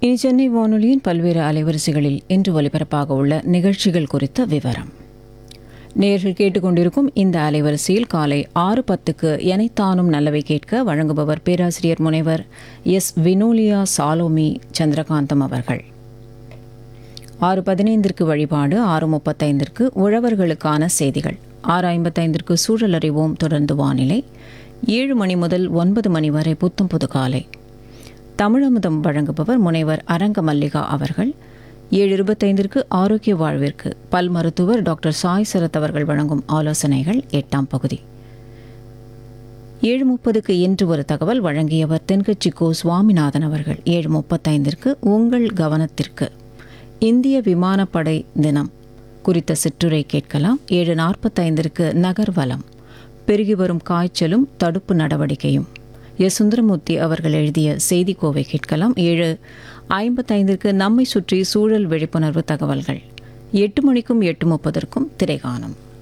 இனி சென்னை வானொலியின் பல்வேறு அலைவரிசைகளில் இன்று ஒலிபரப்பாக உள்ள நிகழ்ச்சிகள் குறித்த விவரம் நேர்கள் கேட்டுக்கொண்டிருக்கும் இந்த அலைவரிசையில் காலை ஆறு பத்துக்கு எனைத்தானும் நல்லவை கேட்க வழங்குபவர் பேராசிரியர் முனைவர் எஸ் வினோலியா சாலோமி சந்திரகாந்தம் அவர்கள் ஆறு பதினைந்திற்கு வழிபாடு ஆறு முப்பத்தைந்திற்கு உழவர்களுக்கான செய்திகள் ஆறு ஐம்பத்தைந்திற்கு சூழல் அறிவோம் தொடர்ந்து வானிலை ஏழு மணி முதல் ஒன்பது மணி வரை புத்தம் புது காலை தமிழமுதம் வழங்குபவர் முனைவர் அரங்க மல்லிகா அவர்கள் ஏழு இருபத்தைந்திற்கு ஆரோக்கிய வாழ்விற்கு பல் மருத்துவர் டாக்டர் சாய் சரத் அவர்கள் வழங்கும் ஆலோசனைகள் எட்டாம் பகுதி ஏழு முப்பதுக்கு இன்று ஒரு தகவல் வழங்கியவர் தென்கட்சி கோ சுவாமிநாதன் அவர்கள் ஏழு முப்பத்தைந்திற்கு உங்கள் கவனத்திற்கு இந்திய விமானப்படை தினம் குறித்த சிற்றுரை கேட்கலாம் ஏழு நாற்பத்தைந்திற்கு நகர்வலம் பெருகி வரும் காய்ச்சலும் தடுப்பு நடவடிக்கையும் எஸ் சுந்தரமூர்த்தி அவர்கள் எழுதிய செய்திக்கோவை கேட்கலாம் ஏழு ஐம்பத்தைந்திற்கு நம்மை சுற்றி சூழல் விழிப்புணர்வு தகவல்கள் எட்டு மணிக்கும் எட்டு முப்பதற்கும் திரைகாணும்